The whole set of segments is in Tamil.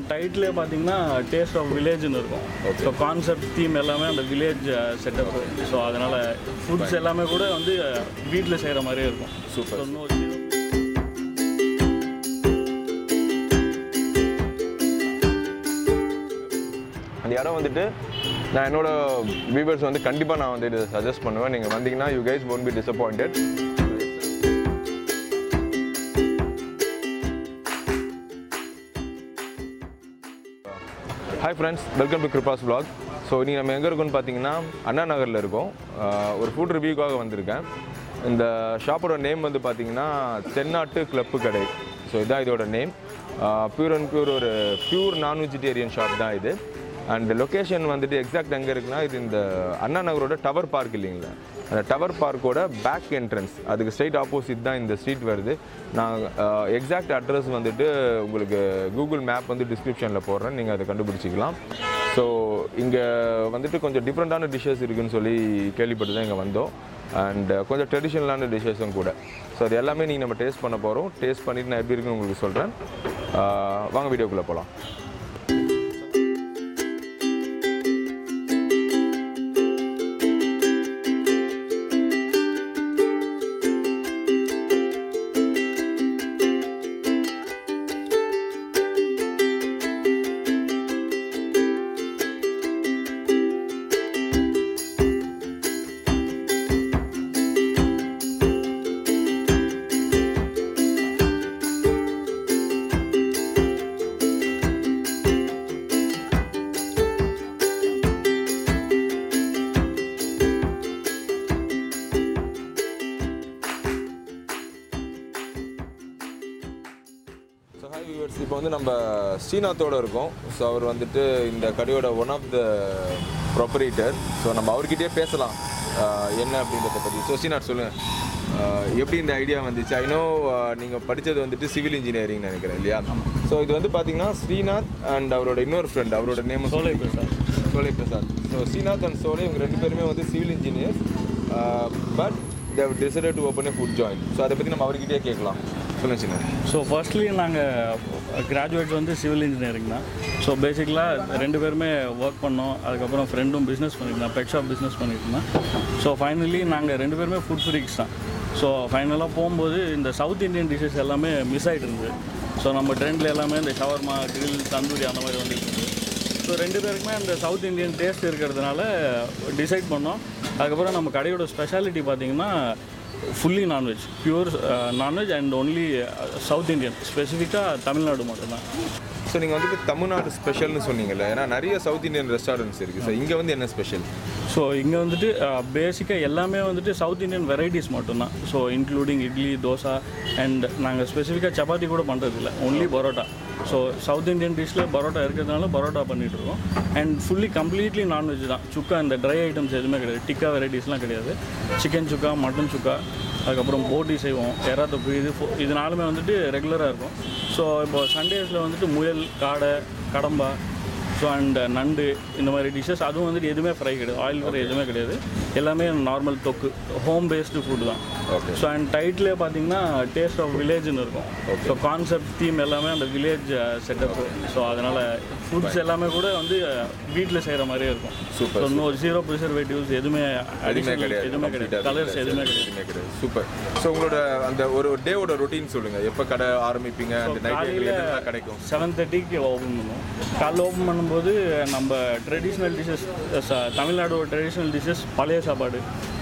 டைட்டிலே பார்த்தீங்கன்னா டேஸ்ட் ஆஃப் வில்லேஜ்னு இருக்கும் ஸோ கான்செப்ட் தீம் எல்லாமே அந்த வில்லேஜ் செட்டப் ஸோ அதனால் ஃபுட்ஸ் எல்லாமே கூட வந்து வீட்டில் செய்கிற மாதிரியே இருக்கும் Super. So, இன்னொரு அந்த இடம் வந்துட்டு நான் என்னோட வியூவர்ஸ் வந்து கண்டிப்பாக நான் வந்து இதை சஜஸ்ட் பண்ணுவேன் நீங்கள் வந்தீங்கன்னா you guys won't be disappointed hi friends welcome to கிருபாஸ் vlog ஸோ நீங்கள் நம்ம எங்கே இருக்கோம்னு பார்த்தீங்கன்னா அண்ணா நகரில் இருக்கோம் ஆஹ் ஒரு ஃபுட் ரிவ்யூக்காக வந்திருக்கேன் இந்த ஷாப்போட நேம் வந்து பார்த்தீங்கன்னா தென்னாட்டு கிளப்பு கடை ஸோ இதான் இதோட நேம் பியூர் அண்ட் பியூர் ஒரு பியூர் நான் வெஜிடேரியன் ஷாப் தான் இது அண்ட் லொக்கேஷன் வந்துட்டு எக்ஸாக்ட் எங்கே இருக்குன்னா இது இந்த அண்ணா நகரோட டவர் பார்க் இல்லைங்களா அந்த டவர் பார்க்கோட பேக் என்ட்ரன்ஸ் அதுக்கு ஸ்ட்ரைட் ஆப்போசிட் தான் இந்த ஸ்ட்ரீட் வருது நான் எக்ஸாக்ட் அட்ரஸ் வந்துட்டு உங்களுக்கு கூகுள் மேப் வந்து டிஸ்கிரிப்ஷனில் போடுறேன் நீங்கள் அதை கண்டுபிடிச்சிக்கலாம் ஸோ இங்கே வந்துட்டு கொஞ்சம் டிஃப்ரெண்ட்டான டிஷ்ஷஸ் இருக்குன்னு சொல்லி கேள்விப்பட்டு தான் இங்கே வந்தோம் அண்ட் கொஞ்சம் ட்ரெடிஷ்னலான டிஷ்ஷஸும் கூட ஸோ அது எல்லாமே நீங்கள் நம்ம டேஸ்ட் பண்ண போகிறோம் டேஸ்ட் பண்ணிட்டு நான் எப்படி இருக்குன்னு உங்களுக்கு சொல்கிறேன் வாங்க வீடியோக்குள்ளே போகலாம் ஸோ ஹாய் வியூவர்ஸ் இப்போ வந்து நம்ம ஸ்ரீநாத்தோட இருக்கோம் ஸோ அவர் வந்துட்டு இந்த கடையோட one of the proprietor so நம்ம அவர்கிட்டயே பேசலாம் ஆஹ் என்ன அப்படின்றத பற்றி ஸோ ஸ்ரீநாத் சொல்லுங்கள் எப்படி இந்த ஐடியா வந்துச்சு ஐ நோ நீங்கள் படித்தது வந்துட்டு சிவில் இன்ஜினியரிங் நினைக்கிறேன் இல்லையா ஸோ இது வந்து பார்த்தீங்கன்னா ஸ்ரீநாத் அண்ட் அவரோட இன்னொரு ஃப்ரெண்ட் அவரோட நேம் சோலை பிரசாத் சோலை பிரசாத் ஸோ ஸ்ரீநாத் அண்ட் சோலை இவங்க ரெண்டு பேருமே வந்து civil engineers but they decided to open a food joint so அதை பற்றி நம்ம அவர்கிட்டயே கேட்கலாம் சொல்லுங்க சின்ன ஸோ ஃபர்ஸ்ட்லி நாங்கள் கிராஜுவேட் வந்து சிவில் இன்ஜினியரிங் தான் ஸோ பேசிக்கலாக ரெண்டு பேருமே ஒர்க் பண்ணோம் அதுக்கப்புறம் ஃப்ரெண்டும் பிஸ்னஸ் பண்ணியிருந்தான் பெட் ஷாப் பிஸ்னஸ் பண்ணிட்டு இருந்தான் ஸோ ஃபைனலி நாங்கள் ரெண்டு பேருமே ஃபுட் ஃப்ரீக்ஸ் தான் ஸோ ஃபைனலாக போகும்போது இந்த சவுத் இந்தியன் டிஷ்ஷஸ் எல்லாமே மிஸ் ஆகிட்டு இருந்தது ஸோ நம்ம ட்ரெண்டில் எல்லாமே இந்த ஷவர்மா கிரில் தந்தூரி அந்த மாதிரி வந்துட்டு இருந்தது ஸோ ரெண்டு பேருக்குமே அந்த சவுத் இந்தியன் டேஸ்ட் இருக்கிறதுனால டிசைட் பண்ணோம் அதுக்கப்புறம் நம்ம கடையோட ஸ்பெஷாலிட்டி பார்த்தீங்கன்னா fully non veg pure non veg and only south Indian ஸ்பெசிஃபிக்காக தமிழ்நாடு மட்டும்தான் ஸோ நீங்கள் வந்துட்டு தமிழ்நாடு ஸ்பெஷல்னு சொன்னீங்கல்ல ஏன்னா நிறைய சவுத் இந்தியன் ரெஸ்டாரண்ட்ஸ் இருக்குது ஸோ இங்கே வந்து என்ன ஸ்பெஷல் ஸோ இங்கே வந்துட்டு பேசிக்காக எல்லாமே வந்துட்டு சவுத் இந்தியன் வெரைட்டிஸ் மட்டும்தான் so including idli dosa and நாங்கள் ஸ்பெசிஃபிக்காக சப்பாத்தி கூட பண்ணுறதில்ல only parotta so south Indian டிஷ்ஷில் பரோட்டா இருக்கிறதுனால பரோட்டா பண்ணிகிட்டு இருக்கோம் அண்ட் ஃபுல்லி கம்ப்ளீட்லி நான்வெஜ் தான் சுக்கா இந்த ட்ரை ஐட்டம்ஸ் எதுவுமே கிடையாது டிக்கா வெரைட்டிஸ்லாம் கிடையாது சிக்கன் சுக்கா மட்டன் சுக்கா அதுக்கப்புறம் போட்டி செய்வோம் எறா தொக்கு இது ஃபு- இது நாலுமே வந்துட்டு ரெகுலராக இருக்கும் ஸோ இப்போ சண்டேஸில் வந்துட்டு முயல் காடை கடம்பா ஸோ அண்ட் நண்டு இந்த மாதிரி டிஷ்ஷஸ் அதுவும் வந்துட்டு எதுவுமே ஃப்ரை கிடையாது ஆயில் ஃப்ரை எதுவுமே கிடையாது எல்லாமே நார்மல் தொக்கு ஹோம் பேஸ்டு ஃபுட் தான் Okay. ஸோ அண்ட் டைட்டிலே பார்த்தீங்கன்னா டேஸ்ட் ஆஃப் வில்லேஜ்னு இருக்கும் ஸோ கான்செப்ட் தீம் எல்லாமே அந்த வில்லேஜ் செட்டப் ஸோ அதனால் ஃபுட்ஸ் எல்லாமே கூட வந்து வீட்டில் செய்கிற மாதிரியே இருக்கும் Super, so no zero preservatives எதுவுமே எதுவுமே additional கிடையாது எதுவுமே கிடையாது கலர்ஸ் எதுவுமே கிடையாது எதுவுமே கிடையாது சூப்பர் ஸோ உங்களோட அந்த ஒரு டேவோட ரொட்டீன் சொல்லுங்கள் எப்போ கடை ஆரம்பிப்பீங்க அந்த நைட் காலையில் என்னென்ன கிடைக்கும் செவன் தேர்ட்டிக்கு ஓப்பன் பண்ணுவோம் காலைல ஓப்பன் பண்ணும்போது நம்ம ட்ரெடிஷ்னல் டிஷ்ஷஸ் தமிழ்நாடோட ட்ரெடிஷ்னல் டிஷ்ஷஸ் பழைய சாப்பாடு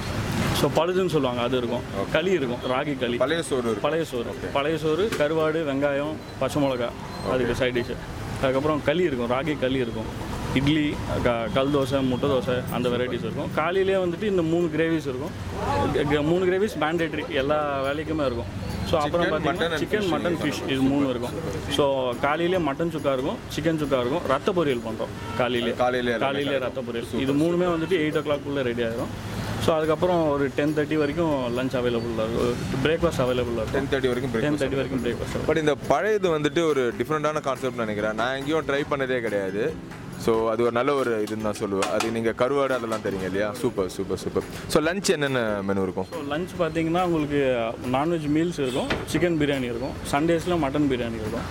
ஸோ பழுதுன்னு சொல்லுவாங்க அது இருக்கும் களி இருக்கும் ராகி களி பழைய சோறு இருக்கும் பழைய சோறு பழைய சோறு கருவாடு வெங்காயம் பச்சை மிளகா அதுக்கு சைட் டிஷ்ஷு அதுக்கப்புறம் களி இருக்கும் ராகி களி இருக்கும் இட்லி க கல் தோசை முட்டை தோசை அந்த வெரைட்டிஸ் இருக்கும் காலையிலே வந்துட்டு இந்த மூணு கிரேவிஸ் இருக்கும் க- க- மூணு கிரேவிஸ் மேண்டேட்ரி எல்லா வேலைக்குமே இருக்கும் ஸோ அப்புறம் Chicken, mutton பார்த்தீங்கன்னா and chicken fish mutton fish இது மூணு இருக்கும் ஸோ காலையிலே மட்டன் சுக்கா இருக்கும் சிக்கன் சுக்கா இருக்கும் ரத்த பொரியல் பண்ணுறோம் காலையிலே காலையிலே எல்லாமே காலையிலே ரத்த பொரியல் இது மூணுமே வந்துட்டு எயிட் ஓ கிளாக்குள்ளே ரெடி ஆயிரும் ஸோ அதுக்கப்புறம் ஒரு டென் தேர்ட்டி வரைக்கும் லஞ்ச் அவைலபிளாக இருக்கும் பிரேக்ஃபாஸ்ட் அவைலபிளாக இருக்கும் டென் தேர்ட்டி வரைக்கும் டென் breakfast. தேர்ட்டி வரைக்கும் பிரேக்ஃபாஸ்ட் பட் இந்த பழையது வந்துட்டு ஒரு டிஃப்ரெண்டான கான்செப்ட் நினைக்கிறேன் நான் எங்கேயும் ட்ரை பண்ணதே கிடையாது ஸோ அது ஒரு நல்ல ஒரு இதுன்னு தான் சொல்லுவேன் அது நீங்கள் கருவாடு அதெல்லாம் தரீங்க இல்லையா super super super so lunch என்னென்ன மெனு இருக்கும் ஸோ லஞ்ச் பார்த்தீங்கன்னா உங்களுக்கு நான்வெஜ் மீல்ஸ் இருக்கும் சிக்கன் பிரியாணி இருக்கும் சண்டேஸில் மட்டன் பிரியாணி இருக்கும்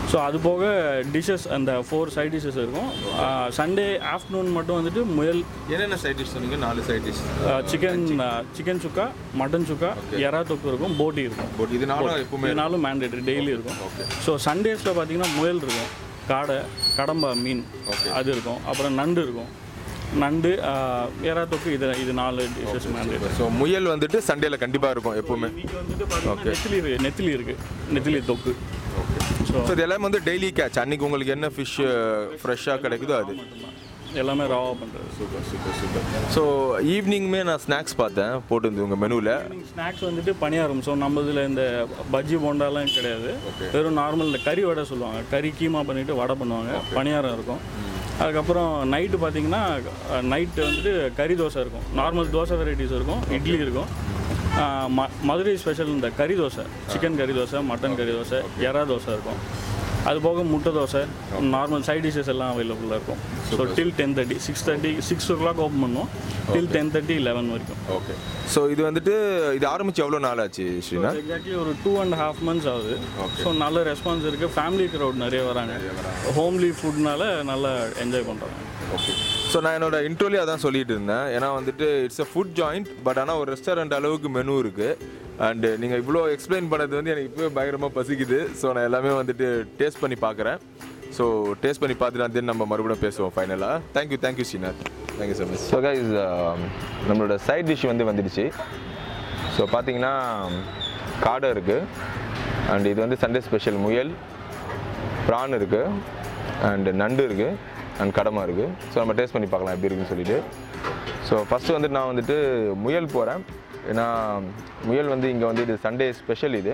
ஸோ அது போக டிஷ்ஷஸ் அந்த ஃபோர் சைட் டிஷ்ஷஸ் இருக்கும் சண்டே ஆஃப்டர்நூன் மட்டும் வந்துட்டு முயல் என்னென்ன சைட் டிஷ் சொன்னீங்க நாலு side dish chicken chicken chukka mutton chukka எறா தொக்கு இருக்கும் போட்டி இருக்கும் பட் இது நாளும் எப்பவுமே இதனாலும் மேண்டேட்ரி டெய்லி இருக்கும் ஸோ சண்டேஸில் பார்த்தீங்கன்னா முயல் இருக்கும் காடை கடம்பா மீன் அது இருக்கும் அப்புறம் நண்டு இருக்கும் நண்டு ஆஹ், எறா தொக்கு இது இது நாலு டிஷ்ஷஸ் மேண்டேட்ரி ஸோ முயல் வந்துட்டு சண்டேல கண்டிப்பாக இருக்கும் எப்பவுமே இன்னைக்கு வந்துட்டு பார்த்தீங்கன்னா நெத்திலி இருக்கு- நெத்திலி இருக்கு நெத்திலி தொக்கு ஸோ ஸோ இது எல்லாமே வந்து டெய்லி கேட்ச் அன்னைக்கு உங்களுக்கு என்ன ஃபிஷ் ஃப்ரெஷ்ஷாக கிடைக்குதோ அது எல்லாமே ராவாக பண்ணுறது சூப்பர் சூப்பர் சூப்பர் ஸோ ஈவினிங்குமே நான் ஸ்நாக்ஸ் பார்த்தேன் போட்டுருந்து உங்கள் மெனுவில் ஸ்நாக்ஸ் வந்துட்டு பணியாரம் ஸோ நம்ம இதில் இந்த பஜ்ஜி போண்டாலாம் கிடையாது வெறும் நார்மல் இந்த கறி வடை சொல்லுவாங்க கறி கீமா பண்ணிட்டு வடை பண்ணுவாங்க பணியாரம் இருக்கும் அதுக்கப்புறம் நைட்டு பார்த்தீங்கன்னா நைட்டு வந்துட்டு கறி தோசை இருக்கும் நார்மல் தோசை வெரைட்டிஸ் இருக்கும் இட்லி இருக்கும் ஆஹ் ம மதுரை ஸ்பெஷல் இந்த கறி தோசை சிக்கன் கறி தோசை மட்டன் கறி தோசை எறா தோசை இருக்கும் அது போக முட்டை தோசை நார்மல் சைட் டிஷ்ஷஸ் எல்லாம் அவைலபிளாக இருக்கும் so till ten thirty six thirty six o'clock open பண்ணுவோம் டில் டென் தேர்ட்டி லெவன் வரைக்கும் ஓகே ஸோ இது வந்துட்டு இது ஆரம்பிச்சு எவ்வளோ நாள் ஆச்சு ஸ்ரீநாத் எக்ஸாக்ட்லி ஒரு டூ அண்ட் ஹாஃப் மந்த்ஸ் ஆகுது ஸோ நல்ல ரெஸ்பான்ஸ் இருக்குது ஃபேமிலி க்ரௌட் நிறைய வராங்க ஹோம்லி ஃபுட்னால நல்லா என்ஜாய் பண்ணுறாங்க ஓகே ஸோ நான் என்னோட இன்ட்ரோலேயே அதான் சொல்லிட்டு இருந்தேன் ஏன்னா வந்துட்டு it's a food joint but ஆனால் ஒரு ரெஸ்டாரண்ட் அளவுக்கு மெனு இருக்குது அண்டு நீங்கள் இவ்வளோ எக்ஸ்பிளைன் பண்ணது வந்து எனக்கு இப்போவே பயங்கரமாக பசிக்குது ஸோ நான் எல்லாமே வந்துட்டு டேஸ்ட் பண்ணி பார்க்குறேன் ஸோ டேஸ்ட் பண்ணி பார்த்துட்டு தென் நம்ம மறுபடியும் பேசுவோம் ஃபைனலாக thank you thank you Srinath thank you so much so guys நம்மளோட சைட் டிஷ் வந்து வந்துடுச்சு ஸோ பார்த்தீங்கன்னா காடை இருக்குது அண்ட் இது வந்து சண்டே ஸ்பெஷல் முயல் ப்ரான் இருக்குது அண்ட் நண்டு இருக்குது அண்ட் கடமா இருக்குது ஸோ நம்ம டேஸ்ட் பண்ணி பார்க்கலாம் எப்படி இருக்குன்னு சொல்லிட்டு ஸோ ஃபஸ்ட்டு வந்துட்டு நான் வந்துட்டு முயல் போகிறேன் ஏன்னா முயல் வந்து இங்கே வந்து இது சண்டே ஸ்பெஷல் இது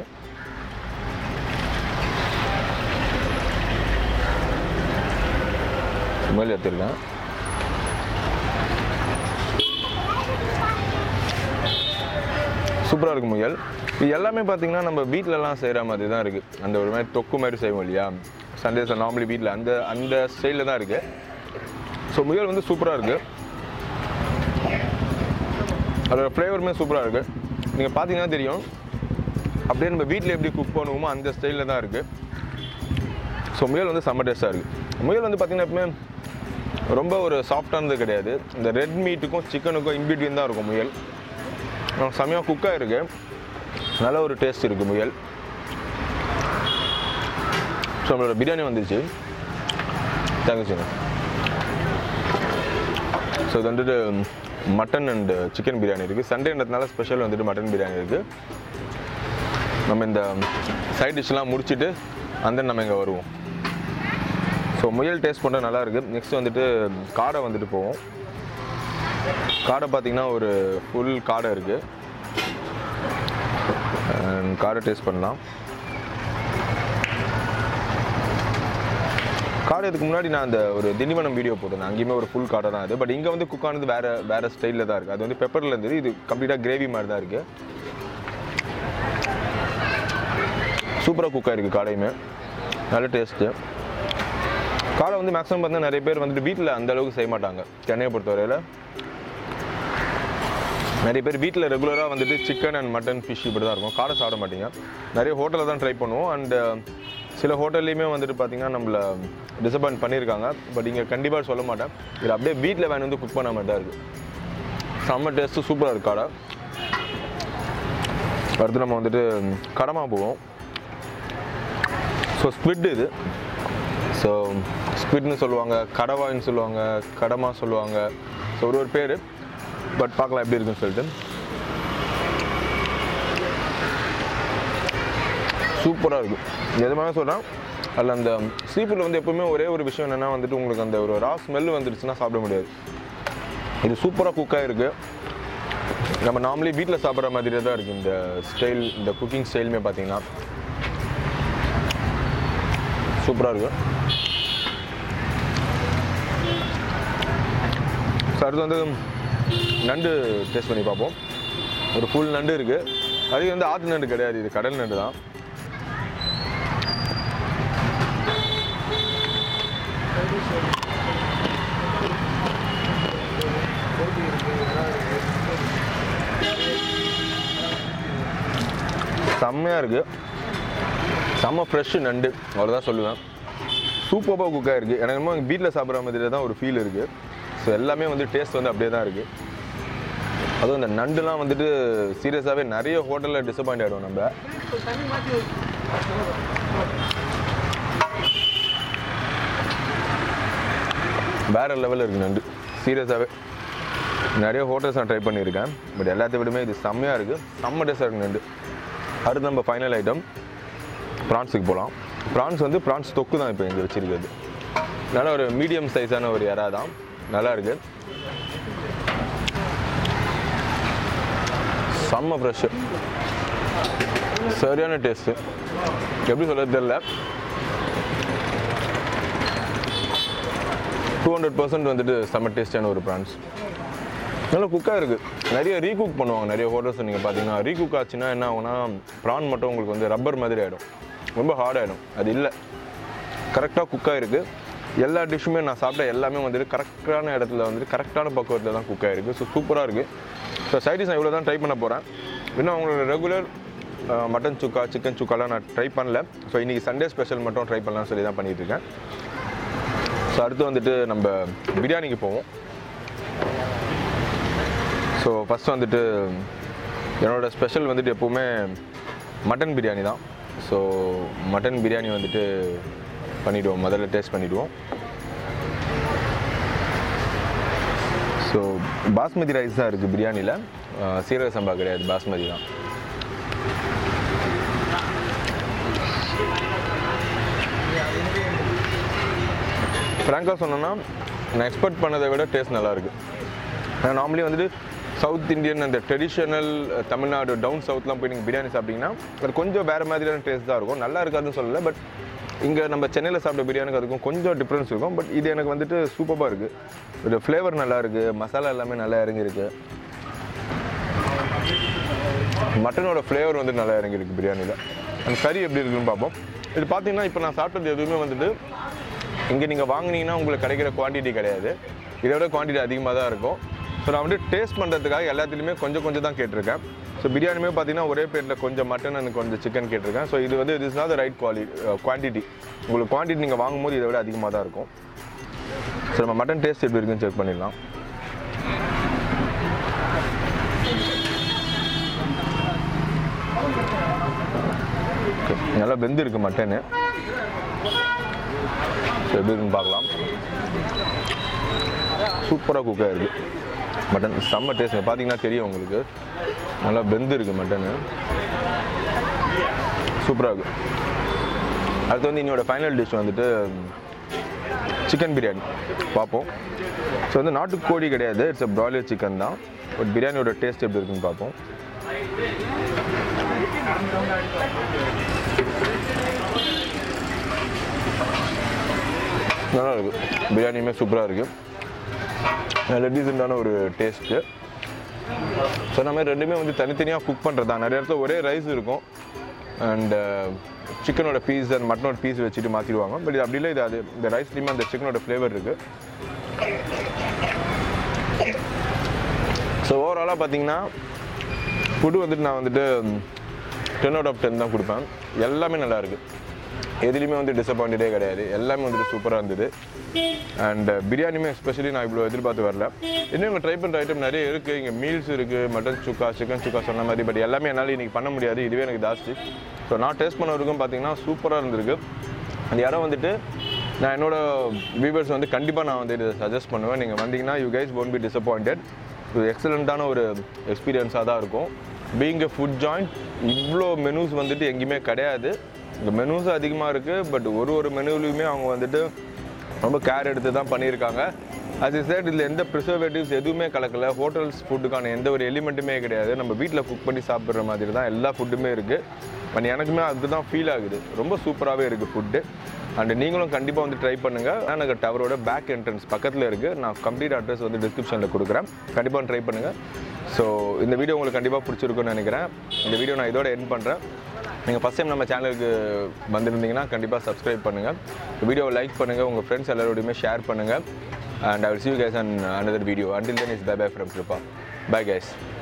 முயல் எடுத்துருக்கேன் சூப்பராக இருக்கும் முயல் இது எல்லாமே பார்த்தீங்கன்னா நம்ம வீட்டிலலாம் செய்கிற மாதிரி தான் இருக்குது அந்த ஒரு மாதிரி தொக்கு மாதிரி செய்வோம் இல்லையா சண்டேஸ் நார்மலி வீட்டில் அந்த அந்த ஸ்டைலில் தான் இருக்குது ஸோ முயல் வந்து சூப்பராக இருக்குது அதோட ஃப்ளேவருமே சூப்பராக இருக்குது நீங்கள் பார்த்தீங்கன்னா தெரியும் அப்படியே நம்ம வீட்டில் எப்படி குக் பண்ணுவோமோ அந்த ஸ்டைலில் தான் இருக்குது ஸோ முயல் வந்து செம்ம டேஸ்ட்டாக இருக்குது முயல் வந்து பார்த்தீங்கன்னா எப்பவுமே ரொம்ப ஒரு சாஃப்டானது கிடையாது இந்த ரெட் மீட்டுக்கும் சிக்கனுக்கும் இன்பிட்வீன் தான் இருக்கும் முயல் செம்மையாக குக்காக இருக்கு நல்ல ஒரு டேஸ்ட் இருக்குது முயல் ஸோ நம்மளோட பிரியாணி வந்துருச்சு தேங்க்யூ சார் ஸோ இது வந்துட்டு மட்டன் அண்ட் சிக்கன் பிரியாணி இருக்குது சண்டேன்றதுனால ஸ்பெஷல் வந்துட்டு மட்டன் பிரியாணி இருக்குது நம்ம இந்த சைட் டிஷ்லாம் முடிச்சுட்டு அந்த நம்ம இங்கே வருவோம் ஸோ முயல் டேஸ்ட் பண்ண நல்லா இருக்குது நெக்ஸ்ட் வந்துட்டு காடை வந்துட்டு போவோம் காடை பார்த்தீங்கன்னா ஒரு ஃபுல் காடை இருக்குது காடை டேஸ்ட் பண்ணலாம் காடை இதுக்கு முன்னாடி நான் அந்த ஒரு திண்டிவனம் வீடியோ போட்டிருந்தேன் அங்கேயுமே ஒரு ஃபுல் காடை தான் அது பட் இங்கே வந்து குக் ஆனது வேறு வேறு ஸ்டைலில் தான் இருக்குது அது வந்து பெப்பரில் இருந்தது இது கம்ப்ளீட்டாக கிரேவி மாதிரி தான் இருக்குது சூப்பராக குக் ஆயிருக்கு காடையுமே நல்ல டேஸ்ட்டு காடை வந்து மேக்ஸிமம் பார்த்தீங்கன்னா நிறைய பேர் வந்துட்டு வீட்டில் அந்த அளவுக்கு செய்ய மாட்டாங்க சென்னையை பொறுத்தவரையில் நிறைய பேர் வீட்டில் ரெகுலராக வந்துட்டு சிக்கன் அண்ட் மட்டன் ஃபிஷ் இப்படி தான் இருக்கும் காடை சாப்பிட மாட்டீங்க நிறைய ஹோட்டலில் தான் ட்ரை பண்ணுவோம் அண்ட் சில ஹோட்டல்லையுமே வந்துட்டு பார்த்தீங்கன்னா நம்மளை டிசப்பாயின்ட் பண்ணியிருக்காங்க பட் இங்கே கண்டிப்பாக சொல்ல மாட்டேன் இது அப்படியே வீட்டில் வேணும் வந்து குக் பண்ண மாதிரி தான் இருக்குது செம்ம டேஸ்ட்டு சூப்பராக இருக்குது காடை அடுத்து நம்ம வந்துட்டு கடமா போவோம் ஸோ ஸ்குவிட் இது ஸோ ஸ்குவிட்னு சொல்லுவாங்க கடவான்னு சொல்லுவாங்க கடமா சொல்லுவாங்க ஸோ ஒரு ஒரு பேர் பட் பார்க்கலாம் எப்படி இருக்குன்னு சொல்லிட்டு சூப்பராக இருக்கும் எதுவுமே சொல்கிறேன் அதில் அந்த சீஃபுட்டில் வந்து எப்பவுமே ஒரே ஒரு விஷயம் என்னென்னா வந்துட்டு உங்களுக்கு அந்த ஒரு ரா ஸ்மெல் வந்துருச்சுன்னா சாப்பிட முடியாது இது சூப்பராக குக்காக இருக்குது நம்ம நார்மலி வீட்டில் சாப்பிட்ற மாதிரியே தான் இருக்குது இந்த ஸ்டைல் இந்த குக்கிங் ஸ்டைலுமே பார்த்தீங்கன்னா சூப்பராக இருக்கு ஸோ அடுத்து வந்து நண்டு டேஸ்ட் பண்ணி பார்ப்போம் ஒரு ஃபுல் நண்டு இருக்குது அது வந்து ஆற்று நண்டு கிடையாது இது கடல் நண்டு தான் செம்மையாக இருக்குது செம்ம ஃப்ரெஷ்ஷு நண்டு அவ்வளோதான் சொல்லுவேன் சூப்பராக குக்காக இருக்குது எனக்கு என்னமோ வீட்டில் சாப்பிட்ற மாதிரி தான் ஒரு ஃபீல் இருக்குது ஸோ எல்லாமே வந்து டேஸ்ட் வந்து அப்படியே தான் இருக்குது அதுவும் இந்த நண்டுலாம் வந்துட்டு சீரியஸாகவே நிறைய ஹோட்டலில் டிசப்பாயிண்ட் ஆகிடும் நம்ம வேற லெவலில் இருக்குது நண்டு சீரியஸாகவே நிறைய ஹோட்டல்ஸ் நான் ட்ரை பண்ணியிருக்கேன் பட் எல்லாத்த விடமே இது செம்மையாக இருக்குது செம்ம டேஸ்டாக இருக்குது நண்டு அடுத்து நம்ம ஃபைனல் ஐட்டம் ப்ரான்ஸுக்கு போகலாம் ப்ரான்ஸ் வந்து ப்ரான்ஸ் தொக்கு தான் இப்போ இங்கே வச்சுருக்கிறது நல்ல ஒரு மீடியம் சைஸான ஒரு இறா தான் நல்லா இருக்கு செம்ம ஃப்ரெஷ்ஷு சரியான டேஸ்ட்டு எப்படி சொல்றது தெரியல டூ ஹண்ட்ரட் பர்சன்ட் வந்துட்டு செம்ம டேஸ்டான ஒரு ப்ரான்ஸ் நல்லா குக்காக இருக்குது நிறைய ரீகுக் பண்ணுவாங்க நிறைய ஹோட்டல்ஸ் நீங்கள் பார்த்தீங்கன்னா ரீகுக் ஆச்சுன்னா என்ன ஆகும்னா ப்ரான் மட்டும் உங்களுக்கு வந்து ரப்பர் மாதிரி ஆகிடும் ரொம்ப ஹார்ட் ஆகிடும் அது இல்லை கரெக்டாக குக்காக இருக்குது எல்லா டிஷ்ஷுமே நான் சாப்பிட்ட எல்லாமே வந்துட்டு கரெக்டான இடத்துல வந்துட்டு கரெக்டான பக்குவத்தில் தான் குக் ஆகிருக்கு ஸோ சூப்பராக இருக்குது ஸோ சைடிஸ் நான் இவ்வளோ தான் ட்ரை பண்ண போகிறேன் இன்னும் அவங்களோட ரெகுலர் மட்டன் சுக்கா சிக்கன் சுக்காலாம் நான் ட்ரை பண்ணல ஸோ இன்றைக்கி சண்டே ஸ்பெஷல் மட்டும் ட்ரை பண்ணலாம்னு சொல்லி தான் பண்ணிகிட்டு இருக்கேன் ஸோ அடுத்து வந்துட்டு நம்ம பிரியாணிக்கு போவோம் ஸோ ஃபஸ்ட் வந்துட்டு என்னோடய ஸ்பெஷல் வந்துட்டு எப்போவுமே மட்டன் பிரியாணி தான் ஸோ மட்டன் பிரியாணி வந்துட்டு பண்ணிவிடுவோம் முதல்ல டேஸ்ட் பண்ணிவிடுவோம் ஸோ பாஸ்மதி ரைஸ் தான் இருக்குது பிரியாணியில் சீரக சம்பா கிடையாது பாஸ்மதி தான் ஃப்ராங்காக சொன்னோன்னா நான் எக்ஸ்பெக்ட் பண்ணதை விட டேஸ்ட் நல்லாயிருக்கு நான் நார்மலி வந்துட்டு சவுத் இந்தியன் அந்த ட்ரெடிஷனல் தமிழ்நாடு டவுன் சவுத்லாம் போய் நீங்கள் பிரியாணி சாப்பிட்டீங்கன்னா அது கொஞ்சம் வேறு மாதிரியான டேஸ்ட் தான் இருக்கும் நல்லா இருக்காதுன்னு சொல்லலை பட் இங்கே நம்ம சென்னையில் சாப்பிட்ட பிரியாணிக்கு அதுக்கும் கொஞ்சம் டிஃப்ரென்ஸ் இருக்கும் பட் இது எனக்கு வந்துட்டு சூப்பராக இருக்குது ஒரு ஃப்ளேவர் நல்லா இருக்குது மசாலா எல்லாமே நல்லா இறங்கியிருக்கு மட்டனோட ஃப்ளேவர் வந்து நல்லா இறங்கியிருக்கு பிரியாணியில் அந்த கறி எப்படி இருக்குன்னு பார்ப்போம் இது பார்த்தீங்கன்னா இப்போ நான் சாப்பிட்டது எதுவுமே வந்துட்டு இங்கே நீங்கள் வாங்குனீங்கன்னா உங்களுக்கு கிடைக்கிற குவான்டிட்டி கிடையாது இதை விட குவான்டிட்டி அதிகமாக தான் இருக்கும் ஸோ நான் வந்து டேஸ்ட் பண்ணுறதுக்காக எல்லாத்துலேயுமே கொஞ்சம் கொஞ்சம் தான் கேட்டிருக்கேன் ஸோ பிரியாணியுமே பார்த்தீங்கன்னா ஒரே பிளேட்டில் கொஞ்சம் மட்டன் அண்ட் கொஞ்சம் சிக்கன் கேட்டிருக்கேன் ஸோ இது வந்து is not the right quality quantity உங்களுக்கு குவான்டிட்டி நீங்கள் வாங்கும்போது இதை விட அதிகமாக தான் இருக்கும் ஸோ நம்ம மட்டன் டேஸ்ட் எப்படி இருக்குன்னு செக் பண்ணிடலாம் Okay. நல்லா வெந்திருக்கு மட்டனு ஸோ எப்படி இருக்குன்னு பார்க்கலாம் சூப்பராக குக்காக இருக்குது மட்டன் செம்ம டேஸ்ட் பார்த்தீங்கன்னா தெரியும் உங்களுக்கு நல்லா வெந்து இருக்கு மட்டனு சூப்பராக இருக்கு அடுத்து வந்து என்னோட ஃபைனல் டிஷ் வந்துட்டு சிக்கன் பிரியாணி பார்ப்போம் ஸோ வந்து நாட்டுக்கோழி கிடையாது இட்ஸ் அ ப்ராய்லர் சிக்கன் தான் பட் பிரியாணியோட டேஸ்ட் எப்படி இருக்குன்னு பார்ப்போம் நல்லா இருக்குது பிரியாணியுமே சூப்பராக இருக்குது நல்ல டீசெண்டான ஒரு டேஸ்ட்டு ஸோ நம்ம ரெண்டுமே வந்து தனித்தனியாக குக் பண்ணுறது தான் நிறைய இடத்துல ஒரே ரைஸ் இருக்கும் அண்ட் சிக்கனோட பீஸ் அண்ட் மட்டனோட பீஸ் வச்சுட்டு மாற்றிடுவாங்க பட் இது அப்படி இல்லை இது அது இந்த ரைஸ்லேயுமே அந்த சிக்கனோட ஃப்ளேவர் இருக்குது ஸோ ஓவராலாக பார்த்தீங்கன்னா ஃபுட்டு வந்துட்டு நான் வந்துட்டு டென் அவுட் ஆஃப் டென் தான் கொடுப்பேன் எல்லாமே நல்லா இருக்குது எதுலேயுமே வந்து டிசப்பாயிண்டடே கிடையாது எல்லாமே வந்துட்டு சூப்பராக இருந்தது அண்ட் பிரியாணியுமே எஸ்பெஷலி நான் இவ்வளோ எதிர்பார்த்து வரல இன்னும் இங்கே ட்ரை பண்ணுற ஐட்டம் நிறைய இருக்குது இங்கே மீல்ஸ் இருக்குது மட்டன் சுக்கா சிக்கன் சுக்கா சொன்ன மாதிரி பட் எல்லாமே என்னால் இன்றைக்கி பண்ண முடியாது இதுவே எனக்கு ஜாஸ்தி ஸோ நான் டேஸ்ட் பண்ண வரைக்கும் பார்த்தீங்கன்னா சூப்பராக இருந்திருக்கு அந்த இடம் வந்துட்டு நான் என்னோட வியூவர்ஸ் வந்து கண்டிப்பாக நான் வந்து இதை சஜஸ்ட் பண்ணுவேன் நீங்கள் வந்தீங்கன்னா you guys won't be disappointed இது எக்ஸலண்ட்டான ஒரு எக்ஸ்பீரியன்ஸாக தான் இருக்கும் பீங் எ ஃபுட் ஜாயிண்ட் இவ்வளோ மெனூஸ் வந்துட்டு எங்கேயுமே கிடையாது இந்த மெனூஸ் அதிகமாக இருக்குது பட் ஒரு ஒரு மெனுலையுமே அவங்க வந்துட்டு ரொம்ப கேர் எடுத்து தான் பண்ணியிருக்காங்க as I said இதில் எந்த ப்ரிசர்வேட்டிவ்ஸ் எதுவுமே கலக்கல ஹோட்டல்ஸ் ஃபுட்டுக்கான எந்த ஒரு எலிமெண்ட்டுமே கிடையாது நம்ம வீட்டில் குக் பண்ணி சாப்பிட்ற மாதிரி தான் எல்லா ஃபுட்டுமே இருக்குது பட் எனக்குமே அதுதான் ஃபீல் ஆகுது ரொம்ப சூப்பராகவே இருக்குது ஃபுட்டு அண்ட் நீங்களும் கண்டிப்பாக வந்து ட்ரை பண்ணுங்கள் எனக்கு டவரோட பேக் என்ட்ரன்ஸ் பக்கத்தில் இருக்குது நான் கம்ப்ளீட் அட்ரஸ் வந்து டிஸ்கிரிப்ஷனில் கொடுக்குறேன் கண்டிப்பாக ட்ரை பண்ணுங்கள் ஸோ இந்த வீடியோ உங்களுக்கு கண்டிப்பாக பிடிச்சிருக்குன்னு நினைக்கிறேன் இந்த வீடியோ நான் இதோட எண்ட் பண்ணுறேன் நீங்கள் ஃபஸ்ட் டைம் நம்ம சேனலுக்கு வந்திருந்தீங்கன்னா கண்டிப்பாக சப்ஸ்கிரைப் பண்ணுங்கள் வீடியோவை லைக் பண்ணுங்கள் உங்கள் ஃப்ரெண்ட்ஸ் எல்லாரோடையுமே ஷேர் பண்ணுங்கள் and I will see you guys on another video until then is bye bye from Kripa bye guys